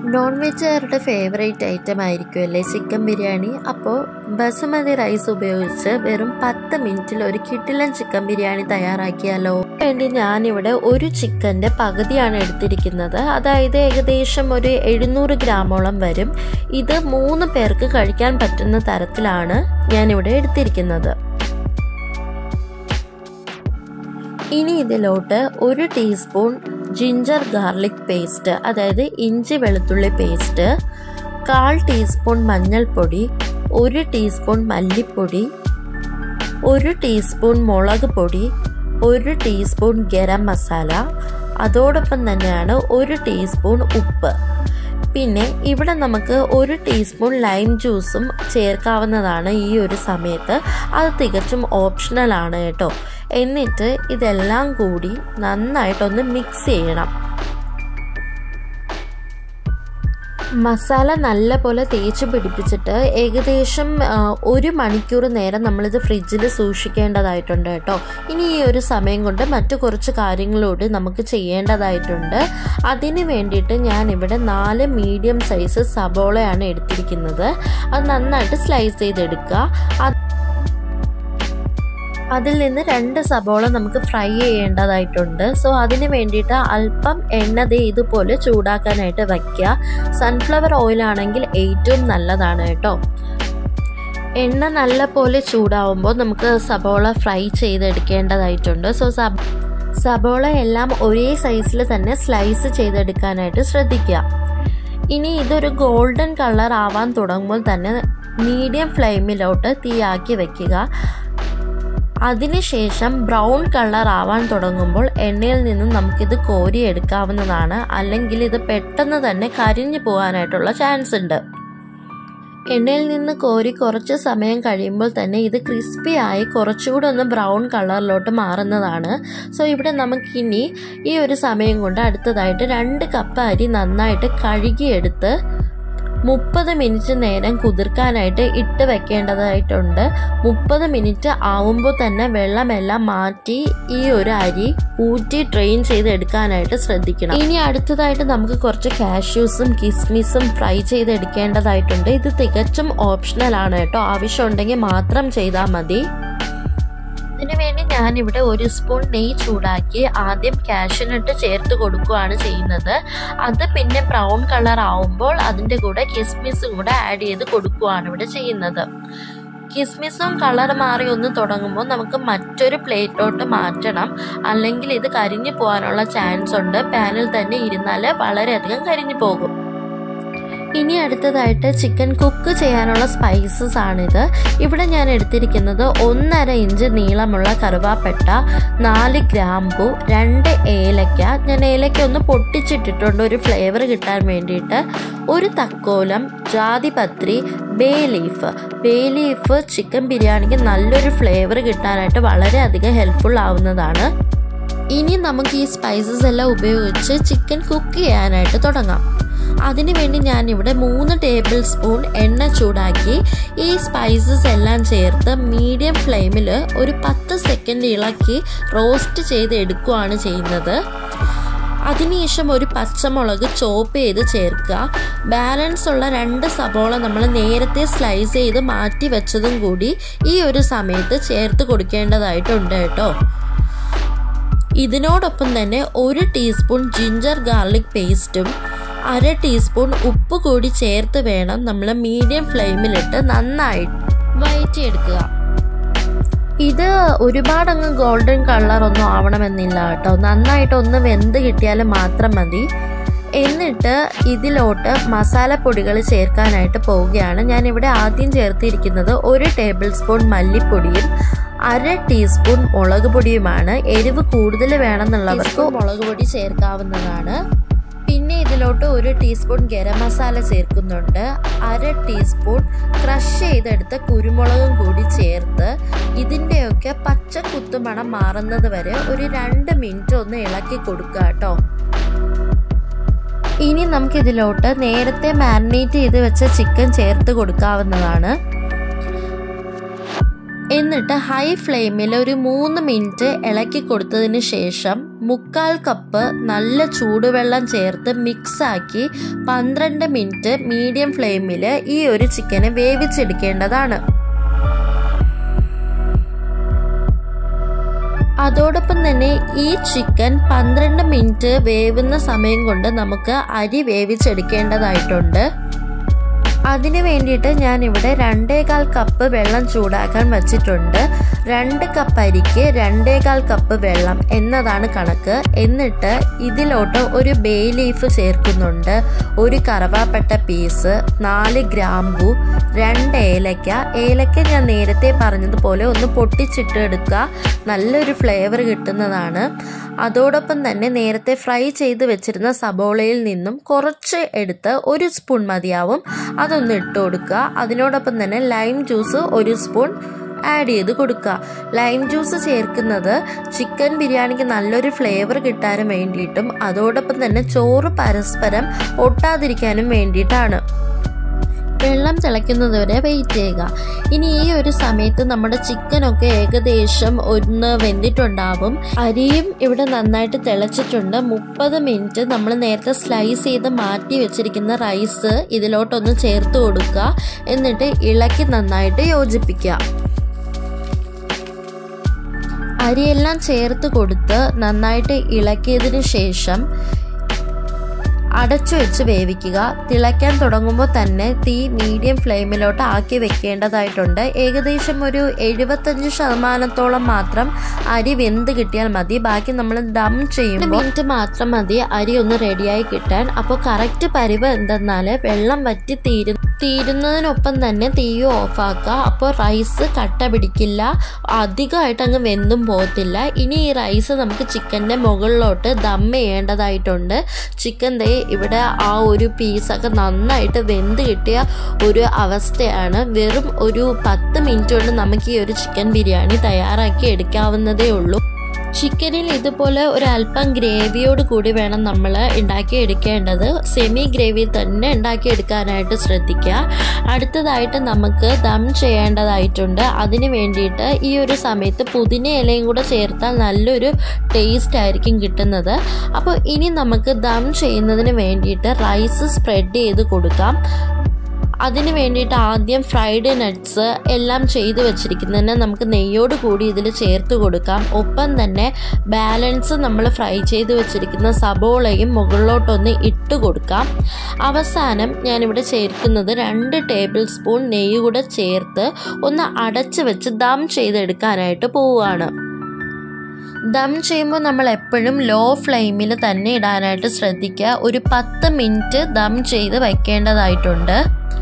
non വെജുകാരുടെ favourite item ആയിരിക്കുമല്ലേ chicken biryani അപ്പോൾ ബസുമതി റൈസ് ഉപയോഗിച്ച് വെറും പത്ത് മിനിറ്റിൽ ഒരു കിട്ടിലൻ ചിക്കൻ ബിരിയാണി തയ്യാറാക്കിയാലോ വേണ്ടി ഞാനിവിടെ ഒരു ചിക്കൻ്റെ പകുതിയാണ് എടുത്തിരിക്കുന്നത് അതായത് ഏകദേശം ഒരു എഴുന്നൂറ് ഗ്രാമോളം വരും ഇത് മൂന്ന് പേർക്ക് കഴിക്കാൻ പറ്റുന്ന തരത്തിലാണ് ഞാനിവിടെ എടുത്തിരിക്കുന്നത് ഇനി ഇതിലോട്ട് ഒരു ടീസ്പൂൺ ജിഞ്ചർ ഗാർലിക് പേസ്റ്റ് അതായത് ഇഞ്ചി വെളുത്തുള്ളി പേസ്റ്റ് കാൽ ടീസ്പൂൺ മഞ്ഞൾപ്പൊടി ഒരു ടീസ്പൂൺ മല്ലിപ്പൊടി ഒരു ടീസ്പൂൺ മുളക് പൊടി ഒരു ടീസ്പൂൺ ഗരം മസാല അതോടൊപ്പം തന്നെയാണ് ഒരു ടീസ്പൂൺ ഉപ്പ് പിന്നെ ഇവിടെ നമുക്ക് ഒരു ടീസ്പൂൺ ലൈം ജ്യൂസും ചേർക്കാവുന്നതാണ് ഈ ഒരു സമയത്ത് അത് തികച്ചും ഓപ്ഷണൽ ആണ് കേട്ടോ എന്നിട്ട് ഇതെല്ലാം കൂടി നന്നായിട്ടൊന്ന് മിക്സ് ചെയ്യണം മസാല നല്ല പോലെ തേച്ച് പിടിപ്പിച്ചിട്ട് ഏകദേശം ഒരു മണിക്കൂർ നേരം നമ്മളിത് ഫ്രിഡ്ജിൽ സൂക്ഷിക്കേണ്ടതായിട്ടുണ്ട് കേട്ടോ ഇനി ഈ ഒരു സമയം കൊണ്ട് മറ്റു കുറച്ച് കാര്യങ്ങളോട് നമുക്ക് ചെയ്യേണ്ടതായിട്ടുണ്ട് അതിന് വേണ്ടിയിട്ട് ഞാൻ ഇവിടെ നാല് മീഡിയം സൈസ് സബോളയാണ് എടുത്തിരിക്കുന്നത് അത് നന്നായിട്ട് സ്ലൈസ് ചെയ്തെടുക്കുക അതിൽ നിന്ന് രണ്ട് സബോള നമുക്ക് ഫ്രൈ ചെയ്യേണ്ടതായിട്ടുണ്ട് സോ അതിന് വേണ്ടിയിട്ട് അല്പം എണ്ണ ദേ ഇതുപോലെ ചൂടാക്കാനായിട്ട് വയ്ക്കുക സൺഫ്ലവർ ഓയിൽ ആണെങ്കിൽ ഏറ്റവും നല്ലതാണ് കേട്ടോ എണ്ണ നല്ല പോലെ ചൂടാവുമ്പോൾ നമുക്ക് സബോള ഫ്രൈ ചെയ്തെടുക്കേണ്ടതായിട്ടുണ്ട് സോ സബ് സബോള എല്ലാം ഒരേ സൈസിൽ തന്നെ സ്ലൈസ് ചെയ്തെടുക്കാനായിട്ട് ശ്രദ്ധിക്കുക ഇനി ഇതൊരു ഗോൾഡൻ കളർ ആവാൻ തുടങ്ങുമ്പോൾ തന്നെ മീഡിയം ഫ്ലെയിമിലോട്ട് തീയാക്കി വെക്കുക അതിനുശേഷം ബ്രൗൺ കളർ ആവാൻ തുടങ്ങുമ്പോൾ എണ്ണയിൽ നിന്നും നമുക്കിത് കോരി എടുക്കാവുന്നതാണ് അല്ലെങ്കിൽ ഇത് പെട്ടെന്ന് തന്നെ കരിഞ്ഞു പോകാനായിട്ടുള്ള ചാൻസ് ഉണ്ട് എണ്ണയിൽ നിന്ന് കോരി കുറച്ച് സമയം കഴിയുമ്പോൾ തന്നെ ഇത് ക്രിസ്പി ആയി കുറച്ചുകൂടെ ഒന്ന് ബ്രൗൺ കളറിലോട്ട് മാറുന്നതാണ് സോ ഇവിടെ നമുക്കിനി ഈ ഒരു സമയം കൊണ്ട് അടുത്തതായിട്ട് രണ്ട് കപ്പ് അരി നന്നായിട്ട് കഴുകിയെടുത്ത് മുപ്പത് മിനിറ്റ് നേരം കുതിർക്കാനായിട്ട് ഇട്ട് വെക്കേണ്ടതായിട്ടുണ്ട് മുപ്പത് മിനിറ്റ് ആവുമ്പോൾ തന്നെ വെള്ളമെല്ലാം മാറ്റി ഈ ഒരു അരി ഊറ്റി ട്രെയിൻ ചെയ്ത് എടുക്കാനായിട്ട് ശ്രദ്ധിക്കണം ഇനി അടുത്തതായിട്ട് നമുക്ക് കുറച്ച് കാഷ്യൂസും കിസ്മിസും ഫ്രൈ ചെയ്തെടുക്കേണ്ടതായിട്ടുണ്ട് ഇത് തികച്ചും ഓപ്ഷണൽ ആണ് കേട്ടോ ആവശ്യമുണ്ടെങ്കിൽ മാത്രം ചെയ്താൽ മതി ഇതിനു വേണ്ടി ഞാനിവിടെ ഒരു സ്പൂൺ നെയ്യ് ചൂടാക്കി ആദ്യം കാഷ്യനട്ട് ചേർത്ത് കൊടുക്കുകയാണ് ചെയ്യുന്നത് അത് പിന്നെ ബ്രൗൺ കളർ ആവുമ്പോൾ അതിൻ്റെ കൂടെ കിസ്മിസും കൂടെ ആഡ് ചെയ്ത് കൊടുക്കുകയാണ് ഇവിടെ ചെയ്യുന്നത് കിസ്മിസും കളർ മാറി ഒന്ന് തുടങ്ങുമ്പോൾ നമുക്ക് മറ്റൊരു പ്ലേറ്റിലോട്ട് മാറ്റണം അല്ലെങ്കിൽ ഇത് കരിഞ്ഞു പോകാനുള്ള ചാൻസ് ഉണ്ട് പാനിൽ തന്നെ ഇരുന്നാൽ വളരെയധികം കരിഞ്ഞു പോകും ഇനി അടുത്തതായിട്ട് ചിക്കൻ കുക്ക് ചെയ്യാനുള്ള സ്പൈസസ് ആണിത് ഇവിടെ ഞാൻ എടുത്തിരിക്കുന്നത് ഒന്നര ഇഞ്ച് നീളമുള്ള കറുവാപ്പട്ട നാല് ഗ്രാമ്പു രണ്ട് ഏലക്ക ഞാൻ ഏലക്ക ഒന്ന് പൊട്ടിച്ചിട്ടിട്ടുണ്ട് ഒരു ഫ്ലേവർ കിട്ടാൻ വേണ്ടിയിട്ട് ഒരു തക്കോലം ജാതിപത്രി bay leaf bay leaf chicken ബിരിയാണിക്ക് നല്ലൊരു ഫ്ലേവർ കിട്ടാനായിട്ട് വളരെയധികം ഹെൽപ്ഫുൾ ആവുന്നതാണ് ഇനി നമുക്ക് ഈ സ്പൈസസ് എല്ലാം ഉപയോഗിച്ച് ചിക്കൻ കുക്ക് ചെയ്യാനായിട്ട് തുടങ്ങാം അതിനുവേണ്ടി ഞാനിവിടെ മൂന്ന് ടേബിൾ സ്പൂൺ എണ്ണ ചൂടാക്കി ഈ സ്പൈസസ് എല്ലാം ചേർത്ത് മീഡിയം ഫ്ലെയിമിൽ ഒരു പത്ത് സെക്കൻഡ് ഇളക്കി റോസ്റ്റ് ചെയ്ത് എടുക്കുകയാണ് ചെയ്യുന്നത് അതിനുശേഷം ഒരു പച്ചമുളക് ചോപ്പ് ചെയ്ത് ചേർക്കുക ബാലൻസ് ഉള്ള രണ്ട് സബോള നമ്മൾ നേരത്തെ സ്ലൈസ് ചെയ്ത് മാറ്റി വെച്ചതും കൂടി ഈ ഒരു സമയത്ത് ചേർത്ത് കൊടുക്കേണ്ടതായിട്ടുണ്ട് കേട്ടോ ഇതിനോടൊപ്പം തന്നെ ഒരു ടീസ്പൂൺ ജിഞ്ചർ ഗാർലിക് പേസ്റ്റും അര ടീസ്പൂൺ ഉപ്പ് കൂടി ചേർത്ത് വേണം നമ്മൾ മീഡിയം ഫ്ലെയിമിലിട്ട് നന്നായി വയറ്റിയെടുക്കുക ഇത് ഒരുപാടങ്ങ് ഗോൾഡൻ കളർ ഒന്നും ആവണമെന്നില്ല കേട്ടോ നന്നായിട്ട് ഒന്ന് വെന്ത് കിട്ടിയാൽ മാത്രം മതി എന്നിട്ട് ഇതിലോട്ട് മസാലപ്പൊടികൾ ചേർക്കാനായിട്ട് പോവുകയാണ് ഞാൻ ഇവിടെ ആദ്യം ചേർത്തിരിക്കുന്നത് ഒരു ടേബിൾ സ്പൂൺ മല്ലിപ്പൊടിയും അര ടീസ്പൂൺ മുളക് പൊടിയുമാണ് എരിവ് കൂടുതൽ വേണമെന്നുള്ളവർക്ക് മുളക് പൊടി ചേർക്കാവുന്നതാണ് പിന്നെ ഇതിലോട്ട് ഒരു ടീസ്പൂൺ ഗരം മസാല ചേർക്കുന്നുണ്ട് അര ടീസ്പൂൺ ക്രഷ് ചെയ്തെടുത്ത കുരുമുളകും കൂടി ചേർത്ത് ഇതിൻ്റെയൊക്കെ പച്ച കുത്തുമണം മാറുന്നത് വരെ ഒരു രണ്ട് മിനിറ്റ് ഒന്ന് ഇളക്കി കൊടുക്കുക കേട്ടോ ഇനി നമുക്കിതിലോട്ട് നേരത്തെ മാരിനേറ്റ് ചെയ്ത് വെച്ച ചിക്കൻ ചേർത്ത് കൊടുക്കാവുന്നതാണ് എന്നിട്ട് ഹൈ ഫ്ലെയിമിൽ ഒരു മൂന്ന് മിനിറ്റ് ഇളക്കി കൊടുത്തതിന് ശേഷം മുക്കാൽ കപ്പ് നല്ല ചൂടുവെള്ളം ചേർത്ത് മിക്സാക്കി പന്ത്രണ്ട് മിനിറ്റ് മീഡിയം ഫ്ലെയിമിൽ ഈ ഒരു ചിക്കനെ വേവിച്ചെടുക്കേണ്ടതാണ് അതോടൊപ്പം തന്നെ ഈ ചിക്കൻ പന്ത്രണ്ട് മിനിറ്റ് വേവുന്ന സമയം കൊണ്ട് നമുക്ക് അരി വേവിച്ചെടുക്കേണ്ടതായിട്ടുണ്ട് അതിന് വേണ്ടിയിട്ട് ഞാൻ ഇവിടെ രണ്ടേകാൽ കപ്പ് വെള്ളം ചൂടാക്കാൻ വച്ചിട്ടുണ്ട് രണ്ട് കപ്പ് അരിക്ക് രണ്ടേകാൽ കപ്പ് വെള്ളം എന്നതാണ് കണക്ക് എന്നിട്ട് ഇതിലോട്ട് ഒരു ബേ ലീഫ് ചേർക്കുന്നുണ്ട് ഒരു കറവാപ്പട്ട പീസ് നാല് ഗ്രാമ്പു രണ്ട് ഏലക്ക ഏലക്ക ഞാൻ നേരത്തെ പറഞ്ഞതുപോലെ ഒന്ന് പൊട്ടിച്ചിട്ട് എടുക്കുക നല്ലൊരു ഫ്ലേവർ കിട്ടുന്നതാണ് അതോടൊപ്പം തന്നെ നേരത്തെ ഫ്രൈ ചെയ്ത് വെച്ചിരുന്ന സബോളയിൽ നിന്നും കുറച്ച് എടുത്ത് ഒരു സ്പൂൺ മതിയാവും അതൊന്ന് ഇട്ട് കൊടുക്കുക അതിനോടൊപ്പം തന്നെ ലൈം ജ്യൂസ് ഒരു സ്പൂൺ ആഡ് ചെയ്ത് കൊടുക്കുക ലൈം ജ്യൂസ് ചേർക്കുന്നത് ചിക്കൻ ബിരിയാണിക്ക് നല്ലൊരു ഫ്ലേവർ കിട്ടാനും വേണ്ടിയിട്ടും അതോടൊപ്പം തന്നെ ചോറ് പരസ്പരം ഒട്ടാതിരിക്കാനും വേണ്ടിയിട്ടാണ് വെള്ളം തിളയ്ക്കുന്നതുവരെ വെയിറ്റ് ചെയ്യുക ഇനി ഈ ഒരു സമയത്ത് നമ്മുടെ ചിക്കനൊക്കെ ഏകദേശം ഒന്ന് വെന്തിട്ടുണ്ടാവും അരിയും ഇവിടെ നന്നായിട്ട് തിളച്ചിട്ടുണ്ട് മുപ്പത് മിനിറ്റ് നമ്മൾ നേരത്തെ സ്ലൈസ് ചെയ്ത് മാറ്റി വെച്ചിരിക്കുന്ന റൈസ് ഇതിലോട്ടൊന്ന് ചേർത്ത് കൊടുക്കുക എന്നിട്ട് ഇളക്കി നന്നായിട്ട് യോജിപ്പിക്കുക അരിയെല്ലാം ചേർത്ത് കൊടുത്ത് നന്നായിട്ട് ഇളക്കിയതിന് ശേഷം അടച്ചു വെച്ച് വേവിക്കുക തിളയ്ക്കാൻ തുടങ്ങുമ്പോൾ തന്നെ തീ മീഡിയം ഫ്ലെയിമിലോട്ട് ആക്കി വെക്കേണ്ടതായിട്ടുണ്ട് ഏകദേശം ഒരു എഴുപത്തഞ്ച് ശതമാനത്തോളം മാത്രം അരി വെന്ത് കിട്ടിയാൽ മതി ബാക്കി നമ്മൾ ഡം ചെയ്യുമ്പോൾ മിനിറ്റ് മാത്രം മതി അരി ഒന്ന് റെഡിയായി കിട്ടാൻ അപ്പോൾ കറക്റ്റ് പരിവ് എന്തെന്നാൽ വെള്ളം വറ്റി തീരു തീരുന്നതിനൊപ്പം തന്നെ തീയും ഓഫാക്കുക അപ്പോൾ റൈസ് കട്ട പിടിക്കില്ല അധികമായിട്ട് അങ്ങ് വെന്തും പോകത്തില്ല ഇനി ഈ റൈസ് നമുക്ക് ചിക്കൻ്റെ മുകളിലോട്ട് ദം ചെയ്യേണ്ടതായിട്ടുണ്ട് ചിക്കൻ ദേ ഇവിടെ ആ ഒരു പീസൊക്കെ നന്നായിട്ട് വെന്ത് കിട്ടിയ ഒരു അവസ്ഥയാണ് വെറും ഒരു പത്ത് മിനിറ്റ് കൊണ്ട് നമുക്ക് ഈ ഒരു ചിക്കൻ ബിരിയാണി തയ്യാറാക്കി എടുക്കാവുന്നതേ ഉള്ളൂ ചിക്കനിൽ ഇതുപോലെ ഒരു അല്പം ഗ്രേവിയോട് കൂടി വേണം നമ്മൾ ഉണ്ടാക്കിയെടുക്കേണ്ടത് സെമി ഗ്രേവി തന്നെ ഉണ്ടാക്കിയെടുക്കാനായിട്ട് ശ്രദ്ധിക്കുക അടുത്തതായിട്ട് നമുക്ക് ദം ചെയ്യേണ്ടതായിട്ടുണ്ട് അതിന് വേണ്ടിയിട്ട് ഈ ഒരു സമയത്ത് പുതിന ഇലയും കൂടെ ചേർത്താൽ നല്ലൊരു ടേസ്റ്റ് ആയിരിക്കും കിട്ടുന്നത് അപ്പോൾ ഇനി നമുക്ക് ദം ചെയ്യുന്നതിന് വേണ്ടിയിട്ട് റൈസ് സ്പ്രെഡ് ചെയ്ത് കൊടുക്കാം അതിന് വേണ്ടിയിട്ട് ആദ്യം ഫ്രൈഡ് നട്ട്സ് എല്ലാം ചെയ്തു വെച്ചിരിക്കുന്നതിന് നമുക്ക് നെയ്യോട് കൂടി ഇതിൽ ചേർത്ത് കൊടുക്കാം ഒപ്പം തന്നെ ബാലൻസ് നമ്മൾ ഫ്രൈ ചെയ്ത് വെച്ചിരിക്കുന്ന സബോളയും മുകളിലോട്ടൊന്ന് ഇട്ട് കൊടുക്കാം അവസാനം ഞാനിവിടെ ചേർക്കുന്നത് രണ്ട് ടേബിൾ സ്പൂൺ നെയ്യ് കൂടെ ചേർത്ത് ഒന്ന് അടച്ച് വെച്ച് ദം ചെയ്തെടുക്കാനായിട്ട് പോവുകയാണ് ദം ചെയ്യുമ്പോൾ നമ്മൾ എപ്പോഴും ലോ ഫ്ലെയിമിൽ തന്നെ ഇടാനായിട്ട് ശ്രദ്ധിക്കുക ഒരു പത്ത് മിനിറ്റ് ദം ചെയ്ത് വയ്ക്കേണ്ടതായിട്ടുണ്ട്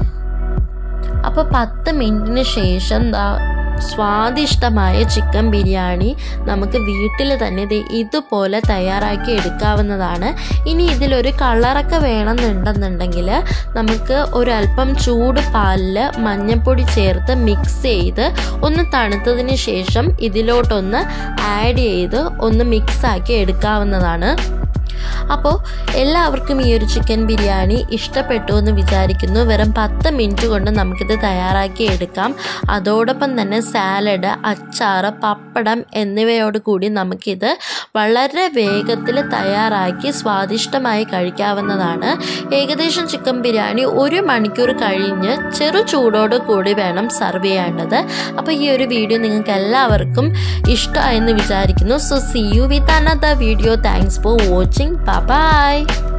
അപ്പോൾ പത്ത് മിനിറ്റിന് ശേഷം സ്വാദിഷ്ടമായ ചിക്കൻ ബിരിയാണി നമുക്ക് വീട്ടിൽ തന്നെ ദേ ഇതുപോലെ തയ്യാറാക്കി എടുക്കാവുന്നതാണ് ഇനി ഇതിലൊരു കളറൊക്കെ വേണമെന്നുണ്ടെന്നുണ്ടെങ്കിൽ നമുക്ക് ഒരല്പം ചൂട് പാലിൽ മഞ്ഞൾപ്പൊടി ചേർത്ത് മിക്സ് ചെയ്ത് ഒന്ന് തണുത്തതിന് ശേഷം ഇതിലോട്ടൊന്ന് ആഡ് ചെയ്ത് ഒന്ന് മിക്സാക്കി എടുക്കാവുന്നതാണ് അപ്പോൾ എല്ലാവർക്കും ഈ ഒരു ചിക്കൻ ബിരിയാണി ഇഷ്ടപ്പെട്ടു എന്ന് വിചാരിക്കുന്നു വെറും പത്ത് മിനിറ്റ് കൊണ്ട് നമുക്കിത് തയ്യാറാക്കി എടുക്കാം അതോടൊപ്പം തന്നെ സാലഡ് അച്ചാറ് പപ്പടം എന്നിവയോട് കൂടി നമുക്കിത് വളരെ വേഗത്തിൽ തയ്യാറാക്കി സ്വാദിഷ്ടമായി കഴിക്കാവുന്നതാണ് ഏകദേശം ചിക്കൻ ബിരിയാണി ഒരു മണിക്കൂർ കഴിഞ്ഞ് ചെറു ചൂടോട് കൂടി വേണം സർവ് ചെയ്യേണ്ടത് അപ്പോൾ ഈ ഒരു വീഡിയോ നിങ്ങൾക്ക് എല്ലാവർക്കും ഇഷ്ടമായെന്ന് വിചാരിക്കുന്നു so see you with another video thanks for watching by